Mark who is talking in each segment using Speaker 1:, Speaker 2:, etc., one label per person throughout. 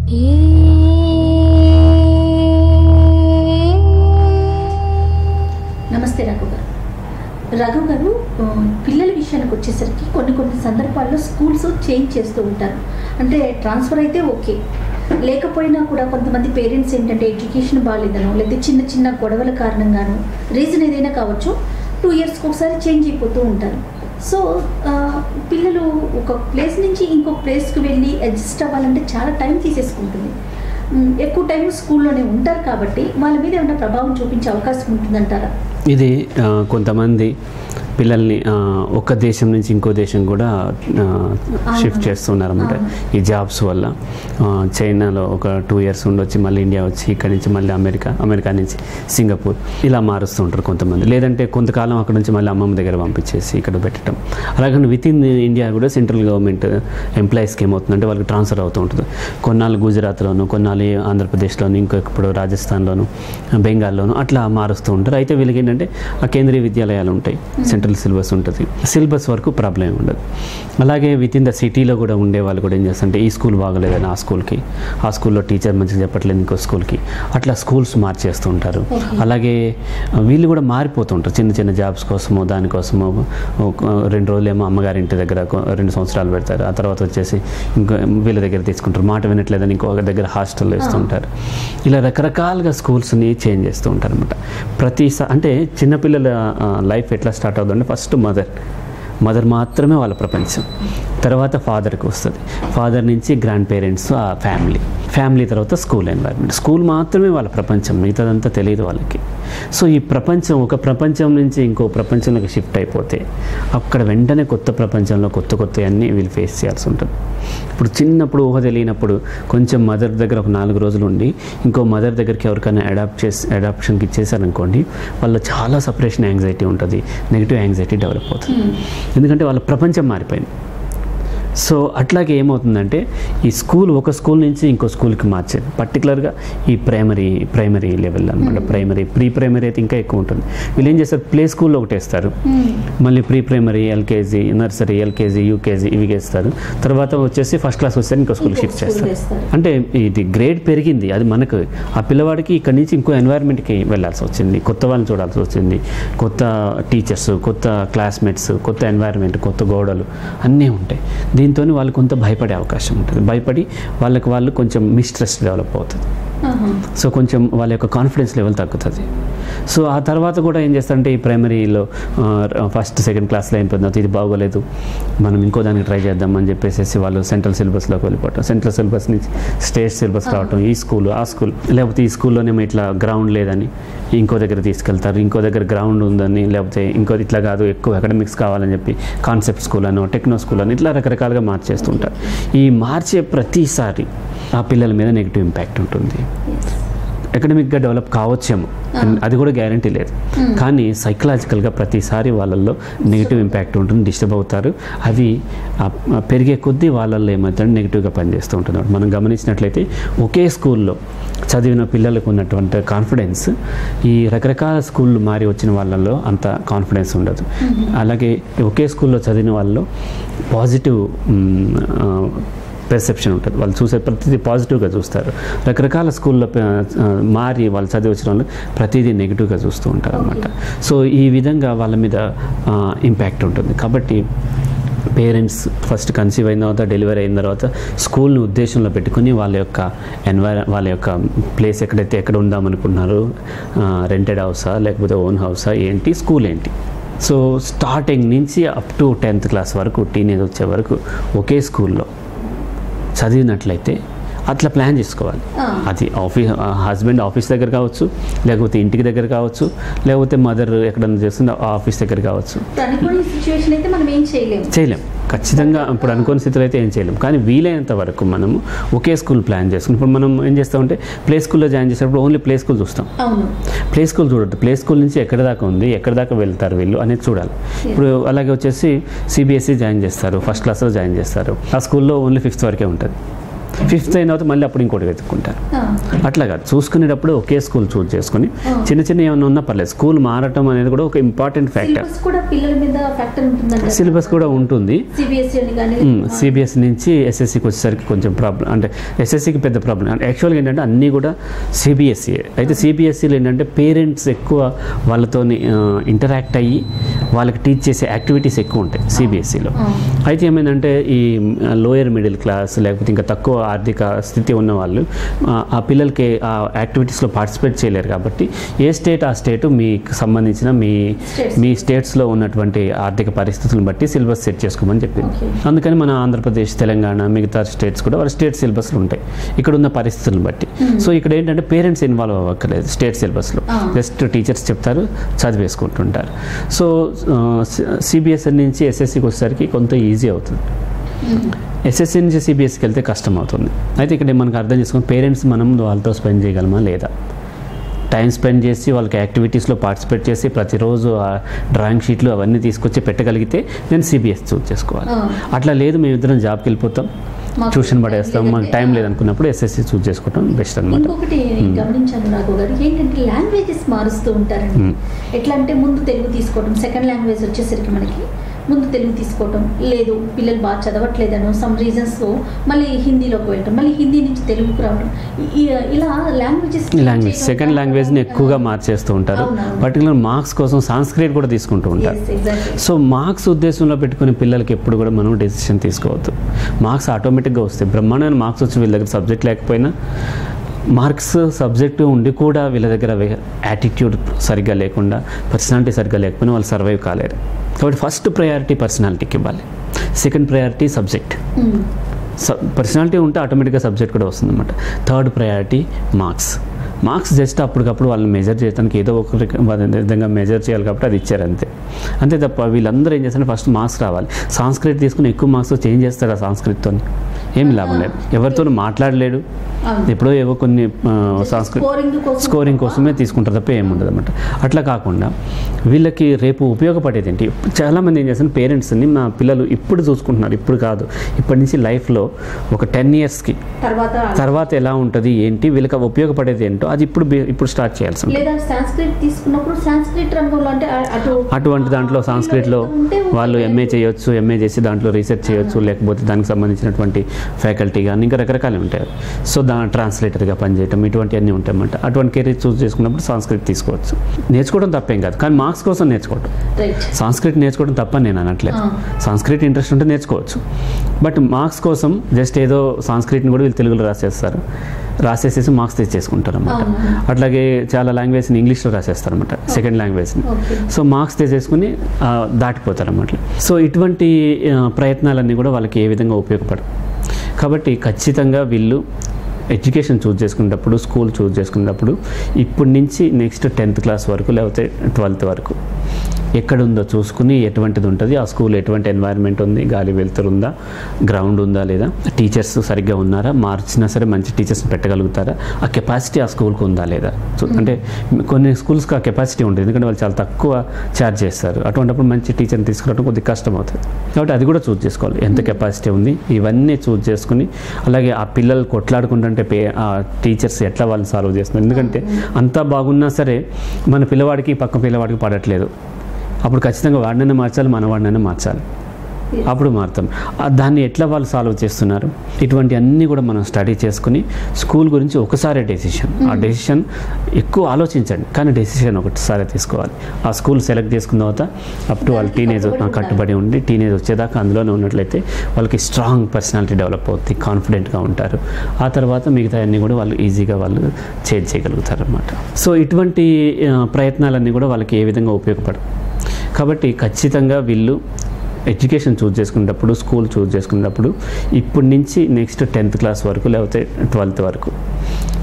Speaker 1: నమస్తే రఘు గారు రఘు గారు ఆ, పిల్లల విషయానికి వచ్చేసరికి కొన్ని కొన్ని సందర్భాల్లో స్కూల్స్ చేంజ్ చేస్తూ ఉంటారు అంటే ట్రాన్స్ఫర్ అయితే ఓకే లేకపోయినా కూడా కొంతమంది పేరెంట్స్ ఏంటంటే ఎడ్యుకేషన్ బాగాలేదనో లేదా చిన్న చిన్న గొడవల కారణంగానో రీజన్ ఏదైనా కావచ్చు టూ ఇయర్స్కి ఒకసారి చేంజ్ అయిపోతూ ఉంటారు సో ఆ, పిల్లలు ఒక ప్లేస్ నుంచి ఇంకొక ప్లేస్కి వెళ్ళి అడ్జస్ట్ అవ్వాలంటే చాలా టైం తీసేసుకుంటుంది మ్, ఎక్కువ టైం స్కూల్లోనే ఉంటారు కాబట్టి వాళ్ళ మీద ఏమైనా ప్రభావం చూపించే అవకాశం ఉంటుందంటారా
Speaker 2: ఇది ఆ, కొంతమంది పిల్లల్ని ఆ, ఒక దేశం నుంచి ఇంకో దేశం కూడా షిఫ్ట్ చేస్తున్నారు అనమాట ఈ జాబ్స్ వల్ల ఆ, చైనాలో ఒక టూ ఇయర్స్ ఉండొచ్చి మళ్ళీ ఇండియా వచ్చి ఇక్కడి నుంచి మళ్ళీ అమెరికా అమెరికా నుంచి సింగపూర్ ఇలా మారుస్తూ ఉంటారు కొంతమంది లేదంటే కొంతకాలం అక్కడ నుంచి మళ్ళీ అమ్మమ్మ దగ్గర పంపించేసి ఇక్కడ పెట్టడం అలాగే విత్ ఇన్ ఇండియా కూడా సెంట్రల్ గవర్నమెంట్ ఎంప్లాయీస్కి ఏమవుతుందంటే వాళ్ళకి ట్రాన్స్ఫర్ అవుతూ ఉంటుంది కొన్నాళ్ళు గుజరాత్లోను కొన్నాళ్ళు ఆంధ్రప్రదేశ్లోను ఇంకొకప్పుడు రాజస్థాన్లోను బెంగాల్లోను అట్లా మారుస్తూ ఉంటారు అయితే వీళ్ళకి ఏంటంటే ఆ కేంద్రీయ విద్యాలయాలు ఉంటాయి సెంట్రల్ సిలబస్ ఉంటుంది సిలబస్ వరకు ప్రాబ్లం ఉండదు అలాగే విత్ ఇన్ ద సిటీలో కూడా ఉండే వాళ్ళు కూడా ఏం చేస్తారంటే ఈ స్కూల్ బాగలేదని ఆ స్కూల్కి ఆ స్కూల్లో టీచర్ మంచిగా చెప్పట్లేదు ఇంకో స్కూల్కి అట్లా స్కూల్స్ మార్చేస్తూ ఉంటారు
Speaker 1: Okay.
Speaker 2: అలాగే వీళ్ళు కూడా మారిపోతూ ఉంటారు చిన్న చిన్న జాబ్స్ కోసమో దానికోసమో ఒక రెండు రోజులేమో అమ్మగారి ఇంటి దగ్గర ఒక రెండు సంవత్సరాలు పెడతారు ఆ తర్వాత వచ్చేసి ఇంకో వీళ్ళ దగ్గర తీసుకుంటారు మాట వినట్లేదని ఇంకొక దగ్గర హాస్టల్లో వేస్తుంటారు ఇలా రకరకాలుగా స్కూల్స్ని చేంజ్ చేస్తూ ఉంటారు అనమాట ప్రతిసారి అంటే చిన్నపిల్లల లైఫ్ ఎట్లా స్టార్ట్ అవుతుందంటే ఫస్ట్ మదర్ మదర్ మాత్రమే వాళ్ళ ప్రపంచం తర్వాత ఫాదర్కి వస్తుంది ఫాదర్ నుంచి గ్రాండ్ పేరెంట్స్ ఆ ఫ్యామిలీ ఫ్యామిలీ తర్వాత స్కూల్ ఎన్వైర్న్మెంట్ స్కూల్ మాత్రమే వాళ్ళ ప్రపంచం మిగతాదంతా తెలియదు వాళ్ళకి సో ఈ ప్రపంచం ఒక ప్రపంచం నుంచి ఇంకో ప్రపంచంలోకి షిఫ్ట్ అయిపోతే అక్కడ వెంటనే కొత్త ప్రపంచంలో కొత్త కొత్త అన్నీ వీళ్ళు ఫేస్ చేయాల్సి ఉంటుంది ఇప్పుడు చిన్నప్పుడు ఊహ తెలియనప్పుడు కొంచెం మదర్ దగ్గర ఒక నాలుగు రోజులు ఉండి ఇంకో మదర్ దగ్గరికి ఎవరికైనా అడాప్ట్ చేసి అడాప్షన్కి ఇచ్చేసారనుకోండి వాళ్ళ చాలా సపరేషన్ యాంగ్జైటీ ఉంటుంది నెగిటివ్ యాంగ్జైటీ డెవలప్ అవుతుంది ఎందుకంటే వాళ్ళ ప్రపంచం మారిపోయింది సో అట్లాగే ఏమవుతుందంటే ఈ స్కూల్ ఒక స్కూల్ నుంచి ఇంకో స్కూల్కి మార్చేది పర్టికులర్గా ఈ ప్రైమరీ ప్రైమరీ లెవెల్ అనమాట ప్రైమరీ ప్రీ ప్రైమరీ అయితే ఇంకా ఎక్కువ ఉంటుంది వీళ్ళు ఏం చేస్తారు ప్లే స్కూల్లో ఒకటి వేస్తారు మళ్ళీ pre primary LKG nursery LKG UKG ఇవి వేస్తారు తర్వాత వచ్చేసి ఫస్ట్ క్లాస్ వస్తే ఇంకో స్కూల్
Speaker 1: ఇంకో
Speaker 2: షిఫ్ట్
Speaker 1: school
Speaker 2: చేస్తారు
Speaker 1: వేస్తారు.
Speaker 2: అంటే ఇది గ్రేడ్ పెరిగింది అది మనకు ఆ పిల్లవాడికి ఇక్కడ నుంచి ఇంకో ఎన్వైర్న్మెంట్కి వెళ్ళాల్సి వచ్చింది కొత్త వాళ్ళని చూడాల్సి వచ్చింది కొత్త టీచర్స్ కొత్త క్లాస్మేట్స్ కొత్త ఎన్వైర్న్మెంట్ కొత్త గోడలు అన్నీ ఉంటాయి దీంతో వాళ్ళు కొంత భయపడే అవకాశం ఉంటుంది భయపడి వాళ్ళకి వాళ్ళు కొంచెం మిస్ట్రస్ట్ డెవలప్ అవుతుంది
Speaker 1: ఆహా.
Speaker 2: సో కొంచెం వాళ్ళ యొక్క కాన్ఫిడెన్స్ లెవెల్ తగ్గుతుంది సో ఆ తర్వాత కూడా ఏం చేస్తారంటే ఈ ప్రైమరీలో ఫస్ట్ సెకండ్ క్లాస్లో అయిపోయింది ఇది బాగోలేదు మనం ఇంకో దానికి ట్రై చేద్దాం అని చెప్పేసి వాళ్ళు సెంట్రల్ సిలబస్లోకి వెళ్ళిపోవటం సెంట్రల్ సిలబస్ నుంచి స్టేట్ సిలబస్ రావటం ఈ స్కూల్ ఆ స్కూల్ లేకపోతే ఈ స్కూల్లోనేమో ఇట్లా గ్రౌండ్ లేదని ఇంకో దగ్గర తీసుకెళ్తారు ఇంకో దగ్గర గ్రౌండ్ ఉందని లేకపోతే ఇంకో ఇట్లా కాదు ఎక్కువ అకాడమిక్స్ కావాలని చెప్పి కాన్సెప్ట్ స్కూల్ అనో టెక్నో స్కూల్ అని ఇట్లా రకరకాలుగా మార్చేస్తుంటారు ఈ మార్చే ప్రతిసారి ఆ పిల్లల మీద నెగిటివ్ ఇంపాక్ట్ ఉంటుంది అకాడమిక్గా డెవలప్ కావచ్చేమో అది కూడా గ్యారంటీ లేదు కానీ సైకలాజికల్గా ప్రతిసారి వాళ్ళల్లో నెగిటివ్ ఇంపాక్ట్ ఉంటుంది డిస్టర్బ్ అవుతారు అది ఆ- ఆ పెరిగే కొద్దీ వాళ్ళల్లో ఏమవుతుంది నెగిటివ్గా పనిచేస్తూ ఉంటుంది మనం గమనించినట్లయితే ఒకే స్కూల్లో చదివిన పిల్లలకు ఉన్నటువంటి కాన్ఫిడెన్స్ ఈ రకరకాల స్కూళ్ళు మారి వచ్చిన వాళ్ళల్లో అంత కాన్ఫిడెన్స్ ఉండదు అలాగే ఒకే స్కూల్లో చదివిన వాళ్ళలో పాజిటివ్ పెర్సెప్షన్ ఉంటుంది వాళ్ళు చూసే ప్రతిదీ పాజిటివ్గా చూస్తారు రకరకాల స్కూల్లో ప- ఆ, మారి వాళ్ళు చదివి వచ్చిన వాళ్ళు ప్రతిదీ నెగిటివ్గా చూస్తూ ఉంటారు అనమాట సో ఈ విధంగా వాళ్ళ మీద ఇంపాక్ట్ ఉంటుంది కాబట్టి పేరెంట్స్ ఫస్ట్ కన్సీవ్ అయిన తర్వాత డెలివరీ అయిన తర్వాత స్కూల్ని ఉద్దేశంలో పెట్టుకుని వాళ్ళ యొక్క ఎన్వైర వాళ్ళ యొక్క ప్లేస్ ఎక్కడైతే ఎక్కడ ఉందాం అనుకుంటున్నారు రెంటెడ్ హౌసా లేకపోతే ఓన్ హౌసా ఏంటి స్కూల్ ఏంటి సో స్టార్టింగ్ నుంచి అప్ టు టెన్త్ క్లాస్ వరకు టీనేజ్ వచ్చే వరకు ఒకే స్కూల్లో చదివినట్లయితే అట్లా ప్లాన్ చేసుకోవాలి
Speaker 1: ఆ.
Speaker 2: అది ఆఫీస్ హస్బెండ్ ఆఫీస్ దగ్గర కావచ్చు లేకపోతే ఇంటికి దగ్గర కావచ్చు లేకపోతే మదర్ ఎక్కడన్నా చేస్తుంటే ఆఫీస్ దగ్గర కావచ్చు
Speaker 1: ఇప్పుడు అనుకోని సిచ్యువేషన్ అయితే మనం ఏం చేయలేము
Speaker 2: చేయలేం ఖచ్చితంగా ఇప్పుడు అనుకోని స్థితిలో అయితే ఏం చేయలేం కానీ వీలైనంత వరకు మనము ఒకే స్కూల్ ప్లాన్ చేసుకుని ఇప్పుడు మనం ఏం చేస్తామంటే ప్లే స్కూల్లో జాయిన్ చేసేటప్పుడు ఓన్లీ ప్లే స్కూల్ చూస్తాం
Speaker 1: అవును
Speaker 2: ప్లే స్కూల్ చూడద్దు ప్లే స్కూల్ నుంచి ఎక్కడ దాకా ఉంది ఎక్కడ దాకా వెళ్తారు వీళ్ళు అనేది చూడాలి ఇప్పుడు అలాగే వచ్చేసి సిబిఎస్ఈ జాయిన్ చేస్తారు ఫస్ట్ క్లాస్లో జాయిన్ చేస్తారు ఆ స్కూల్లో ఓన్లీ ఫిఫ్త్ వరకే ఉంటుంది ఫిఫ్త్ అయిన తర్వాత మళ్ళీ అప్పుడు ఇంకోటి వెతుక్కుంటారు
Speaker 1: ఆ,
Speaker 2: అట్లా కాదు చూసుకునేటప్పుడు ఒకే స్కూల్ చూస్ చేసుకుని
Speaker 1: ఆ.
Speaker 2: చిన్న చిన్న ఏమైనా ఉన్నా పర్లేదు స్కూల్ మారటం అనేది కూడా ఒక ఇంపార్టెంట్ ఫ్యాక్టర్
Speaker 1: సిలబస్ కూడా పిల్లల మీద ఫ్యాక్టర్ ఉంటుందంట
Speaker 2: సిలబస్ కూడా ఉంటుంది
Speaker 1: సిబిఎస్ఈ అని కానీ
Speaker 2: సిబిఎస్ నుంచి ఎస్ఎస్సికి వచ్చేసరికి కొంచెం ప్రాబ్లం అంటే ఎస్ఎస్సికి పెద్ద ప్రాబ్లం అంటే యాక్చువల్గా ఏంటంటే అన్నీ కూడా సిబిఎస్ఈ అయితే సిబిఎస్ఈలో ఏంటంటే పేరెంట్స్ ఎక్కువ వాళ్ళతో ఇంటరాక్ట్ అయ్యి వాళ్ళకి టీచ్ చేసే యాక్టివిటీస్ ఎక్కువ ఉంటాయి సిబిఎస్ఈలో
Speaker 1: ఆ.
Speaker 2: అయితే ఏమైందంటే ఈ లోయర్ మిడిల్ క్లాస్ లేకపోతే ఇంకా తక్కువ ఆర్థిక స్థితి ఉన్న వాళ్ళు ఆ, ఆ పిల్లలకి ఆ యాక్టివిటీస్లో పార్టిసిపేట్ చేయలేరు కాబట్టి ఏ స్టేట్ ఆ స్టేట్ మీకు సంబంధించిన మీ
Speaker 1: States.
Speaker 2: మీ స్టేట్స్లో ఉన్నటువంటి ఆర్థిక పరిస్థితులను బట్టి సిలబస్ సెట్ చేసుకోమని చెప్పింది
Speaker 1: Okay.
Speaker 2: అందుకని మన ఆంధ్రప్రదేశ్ తెలంగాణ మిగతా స్టేట్స్ కూడా వాళ్ళ స్టేట్ సిలబస్లు ఉంటాయి ఇక్కడ ఉన్న పరిస్థితులను బట్టి సో ఇక్కడ ఏంటంటే పేరెంట్స్ ఇన్వాల్వ్ అవ్వక్కర్లేదు స్టేట్ సిలబస్లో
Speaker 1: Ah.
Speaker 2: జస్ట్ టీచర్స్ చెప్తారు చదివేసుకుంటుంటారు సో సిబిఎస్ఈ నుంచి ఎస్ఎస్సికి వచ్చేసరికి కొంత ఈజీ అవుతుంది ఎస్ఎస్సి నుంచి సిబిఎస్సికి వెళ్తే కష్టం అవుతుంది అయితే ఇక్కడ మనకు అర్థం చేసుకుని పేరెంట్స్ మనం వాళ్ళతో స్పెండ్ చేయగలమా లేదా టైం స్పెండ్ చేసి వాళ్ళకి యాక్టివిటీస్లో పార్టిసిపేట్ చేసి ప్రతిరోజు ఆ డ్రాయింగ్ షీట్లు అవన్నీ తీసుకొచ్చి పెట్టగలిగితే నేను సిబిఎస్ చూస్ చేసుకోవాలి
Speaker 1: ఆ.
Speaker 2: అట్లా లేదు మేము ఇద్దరం జాబ్కి వెళ్ళిపోతాం
Speaker 1: మాకు
Speaker 2: ట్యూషన్
Speaker 1: time
Speaker 2: పడేస్తాం మాకు
Speaker 1: లేదంటే,
Speaker 2: టైం
Speaker 1: ఆ.
Speaker 2: లేదనుకున్నప్పుడు ఎస్ఎస్సి చూస్ చేసుకోవడం బెస్ట్ అనమాట
Speaker 1: ఇంకొకటి నేను గమనించాను రాఘవ్ గారు ఏంటంటే లాంగ్వేజెస్ మారుస్తూ ఉంటారండి
Speaker 2: Hmm.
Speaker 1: ఎట్లా అంటే ముందు తెలుగు తీసుకోవడం సెకండ్ లాంగ్వేజ్ వచ్చేసరికి మనకి ముందు తెలుగు తీసుకోవటం లేదు పిల్లలు బాగా చదవట్లేదనో సమ్ రీజన్స్ మళ్ళీ హిందీలోకి వెళ్ళటం మళ్ళీ హిందీ నుంచి తెలుగుకు రావడం ఈ- ఇలా లాంగ్వేజెస్
Speaker 2: లాంగ్వేజ్ సెకండ్ లాంగ్వేజ్ని ఎక్కువగా మార్చేస్తూ ఉంటారు
Speaker 1: అవునవును.
Speaker 2: పర్టికులర్ మార్క్స్ కోసం సాంస్క్రిట్ కూడా తీసుకుంటూ ఉంటారు
Speaker 1: ఎగ్జాక్ట్లీ
Speaker 2: సో మార్క్స్ ఉద్దేశంలో పెట్టుకునే పిల్లలకి ఎప్పుడు కూడా మనం డెసిషన్ తీసుకోవద్దు మార్క్స్ ఆటోమేటిక్గా వస్తాయి బ్రహ్మాండమైన మార్క్స్ వచ్చి వీళ్ళ దగ్గర సబ్జెక్ట్ లేకపోయినా మార్క్స్ సబ్జెక్టు ఉండి కూడా వీళ్ళ దగ్గర యాటిట్యూడ్ సరిగ్గా లేకుండా పర్సనాలిటీ సరిగ్గా లేకపోయినా వాళ్ళు సర్వైవ్ కాలేరు కాబట్టి ఫస్ట్ ప్రయారిటీ పర్సనాలిటీకి ఇవ్వాలి సెకండ్ ప్రయారిటీ సబ్జెక్ట్ పర్సనాలిటీ ఉంటే ఆటోమేటిక్గా సబ్జెక్ట్ కూడా వస్తుందన్నమాట third priority marks marks just అప్పటికప్పుడు వాళ్ళని మెజర్ చేయడానికి ఏదో ఒక రిక- విధంగా మెజర్ చేయాలి కాబట్టి అది ఇచ్చారు అంతే అంతే తప్ప వీళ్ళందరూ ఏం చేస్తారంటే ఫస్ట్ మార్క్స్ రావాలి సాంస్క్రిట్ తీసుకుని ఎక్కువ మార్క్స్ చేంజ్ చేస్తారు ఆ సాంస్క్రిట్తో ఏం లాభం లేదు ఎవరితో మాట్లాడలేడు ఎప్పుడో ఏవో కొన్ని ఆ, సాంస్కృతి
Speaker 1: స్కోరింగ్ కోసం
Speaker 2: స్కోరింగ్ కోసమే తీసుకుంటారు తప్ప ఏముండదు అనమాట అట్లా కాకుండా వీళ్ళకి రేపు ఉపయోగపడేది ఏంటి చాలామంది ఏం చేస్తారు పేరెంట్స్ని మా పిల్లలు ఇప్పుడు చూసుకుంటున్నారు ఇప్పుడు కాదు ఇప్పటి నుంచి లైఫ్లో ఒక టెన్ ఇయర్స్కి
Speaker 1: తర్వాత
Speaker 2: తర్వాత ఎలా ఉంటుంది ఏంటి వీళ్ళకి అవి ఉపయోగపడేది ఏంటో అది ఇప్పుడు బి- ఇప్పుడు స్టార్ట్ చేయాల్సి ఉంటుంది
Speaker 1: లేదా సాంస్క్రిట్ తీసుకున్నప్పుడు సాంస్క్రిట్ రంగంలో అంటే అ- అటు
Speaker 2: అటువంటి దాంట్లో సాంస్క్రిట్లో
Speaker 1: ఉంటే
Speaker 2: వాళ్ళు ఎంఏ చేయొచ్చు ఎంఏ చేసి దాంట్లో రీసెర్చ్ చేయొచ్చు లేకపోతే దానికి సంబంధించినటువంటి ఫ్యాకల్టీ కానీ ఇంకా రకరకాలు ఉంటాయి సో దా ట్రాన్స్లేటర్గా పనిచేయటం ఇటువంటివన్నీ ఉంటాయన్నమాట అటువంటి కెరీర్ చూస్ చేసుకున్నప్పుడు సంస్కృతి తీసుకోవచ్చు నేర్చుకోవడం తప్పేం కాదు కానీ మార్క్స్ కోసం నేర్చుకోవడం
Speaker 1: రైట్
Speaker 2: సంస్కృతి నేర్చుకోవడం తప్ప నేను అనట్లేదు
Speaker 1: ఆ.
Speaker 2: సంస్కృతి ఇంట్రెస్ట్ ఉంటే నేర్చుకోవచ్చు బట్ మార్క్స్ కోసం జస్ట్ ఏదో సంస్కృతిని కూడా వీళ్ళు తెలుగులో రాసేస్తారు రాసేసేసి మార్క్స్ తెచ్చేసుకుంటారు అనమాట
Speaker 1: అవును.
Speaker 2: అట్లాగే చాలా లాంగ్వేజ్ని ఇంగ్లీష్లో రాసేస్తారు అనమాట సెకండ్ లాంగ్వేజ్ని
Speaker 1: ఓకే
Speaker 2: సో మార్క్స్ తీసేసుకుని ఆ, దాటిపోతారు అన్నమాట సో ఇటువంటి ఆ, ప్రయత్నాలన్నీ కూడా వాళ్ళకి ఏ విధంగా ఉపయోగపడవు కాబట్టి ఖచ్చితంగా వీళ్ళు ఎడ్యుకేషన్ చూస్ చేసుకునేటప్పుడు స్కూల్ చూస్ చేసుకునేటప్పుడు ఇప్పటి నుంచి నెక్స్ట్ టెన్త్ క్లాస్ వరకు లేకపోతే ట్వెల్త్ వరకు ఎక్కడ ఉందో చూసుకుని ఎటువంటిది ఉంటుంది ఆ స్కూల్ ఎటువంటి ఎన్వైరన్మెంట్ ఉంది గాలి వెలుతురు ఉందా గ్రౌండ్ ఉందా లేదా టీచర్స్ సరిగ్గా ఉన్నారా మార్చినా సరే మంచి టీచర్స్ని పెట్టగలుగుతారా ఆ కెపాసిటీ ఆ స్కూల్కి ఉందా లేదా సో అంటే కొన్ని స్కూల్స్కి ఆ కెపాసిటీ ఉంటుంది ఎందుకంటే వాళ్ళు చాలా తక్కువ ఛార్జ్ చేస్తారు అటువంటిప్పుడు మంచి టీచర్ని తీసుకురావడం కొద్దిగా కష్టం అవుతుంది కాబట్టి అది కూడా చూస్ చేసుకోవాలి ఎంత కెపాసిటీ ఉంది ఇవన్నీ చూస్ చేసుకుని అలాగే ఆ పిల్లలు కొట్లాడుకుంటుంటే పే ఆ టీచర్స్ ఎట్లా వాళ్ళని సాల్వ్ చేస్తున్నారు ఎందుకంటే అంతా బాగున్నా సరే మన పిల్లవాడికి పక్క పిల్లవాడికి పడట్లేదు అప్పుడు ఖచ్చితంగా వాడినైనా మార్చాలి మన వాడినైనా మార్చాలి అప్పుడు మారుతాం ఆ దాన్ని ఎట్లా వాళ్ళు సాల్వ్ చేస్తున్నారు ఇటువంటి అన్నీ కూడా మనం స్టడీ చేసుకుని స్కూల్ గురించి ఒకసారి డెసిషన్ ఆ డెసిషన్ ఎక్కువ ఆలోచించండి కానీ డెసిషన్ ఒకటిసారి తీసుకోవాలి ఆ స్కూల్ సెలెక్ట్ చేసుకున్న తర్వాత అప్ టు వాళ్ళ టీనేజ్
Speaker 1: కట్టుబడి
Speaker 2: కట్టుబడి ఉండి టీనేజ్ వచ్చేదాకా అందులోనే ఉన్నట్లయితే వాళ్ళకి స్ట్రాంగ్ పర్సనాలిటీ డెవలప్ అవుతుంది కాన్ఫిడెంట్గా ఉంటారు ఆ తర్వాత మిగతా అన్నీ కూడా వాళ్ళు ఈజీగా వాళ్ళు చేంజ్ చేయగలుగుతారు అనమాట సో ఇటువంటి ఆ, ప్రయత్నాలన్నీ కూడా వాళ్ళకి ఏ విధంగా ఉపయోగపడవు కాబట్టి ఖచ్చితంగా వీళ్ళు ఎడ్యుకేషన్ చూస్ చేసుకునేటప్పుడు స్కూల్ చూస్ చేసుకునేటప్పుడు ఇప్పటి నుంచి నెక్స్ట్ టెన్త్ క్లాస్ వరకు లేకపోతే ట్వెల్త్ వరకు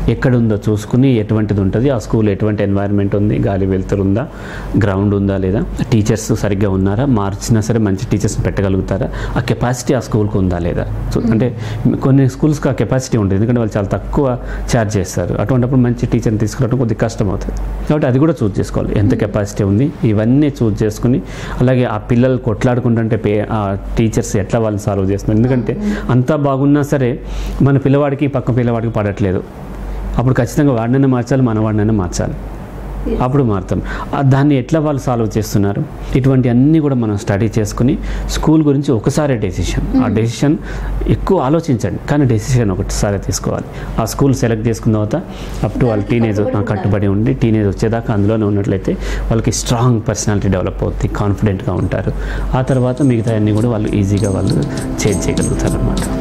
Speaker 2: ఎక్కడ ఉందో చూసుకుని ఎటువంటిది ఉంటుంది ఆ స్కూల్ ఎటువంటి ఎన్వైరన్మెంట్ ఉంది గాలి వెలుతురు ఉందా గ్రౌండ్ ఉందా లేదా టీచర్స్ సరిగ్గా ఉన్నారా మార్చినా సరే మంచి టీచర్స్ని పెట్టగలుగుతారా ఆ కెపాసిటీ ఆ స్కూల్కి ఉందా లేదా సో అంటే కొన్ని స్కూల్స్కి ఆ కెపాసిటీ ఉంటుంది ఎందుకంటే వాళ్ళు చాలా తక్కువ ఛార్జ్ చేస్తారు అటువంటిప్పుడు మంచి టీచర్ని తీసుకురావడం కొద్దిగా కష్టం అవుతుంది కాబట్టి అది కూడా చూస్ చేసుకోవాలి ఎంత కెపాసిటీ ఉంది ఇవన్నీ చూస్ చేసుకుని అలాగే ఆ పిల్లలు కొట్లాడుకుంటుంటే పే ఆ టీచర్స్ ఎట్లా వాళ్ళని సాల్వ్ చేస్తున్నారు ఎందుకంటే అంతా బాగున్నా సరే మన పిల్లవాడికి పక్క పిల్లవాడికి పడట్లేదు అప్పుడు ఖచ్చితంగా వాడినైనా మార్చాలి మన వాడినైనా మార్చాలి అప్పుడు మారుతాం ఆ దాన్ని ఎట్లా వాళ్ళు సాల్వ్ చేస్తున్నారు ఇటువంటి అన్నీ కూడా మనం స్టడీ చేసుకుని స్కూల్ గురించి ఒకసారి డెసిషన్ ఆ డెసిషన్ ఎక్కువ ఆలోచించండి కానీ డెసిషన్ ఒకటిసారి తీసుకోవాలి ఆ స్కూల్ సెలెక్ట్ చేసుకున్న తర్వాత అప్ టు వాళ్ళ టీనేజ్ కట్టుబడి ఉండి టీనేజ్ వచ్చేదాకా అందులోనే ఉన్నట్లయితే వాళ్ళకి స్ట్రాంగ్ పర్సనాలిటీ డెవలప్ అవుతుంది కాన్ఫిడెంట్గా ఉంటారు ఆ తర్వాత మిగతా అన్నీ కూడా వాళ్ళు ఈజీగా వాళ్ళు చేంజ్ చేయగలుగుతారు అనమాట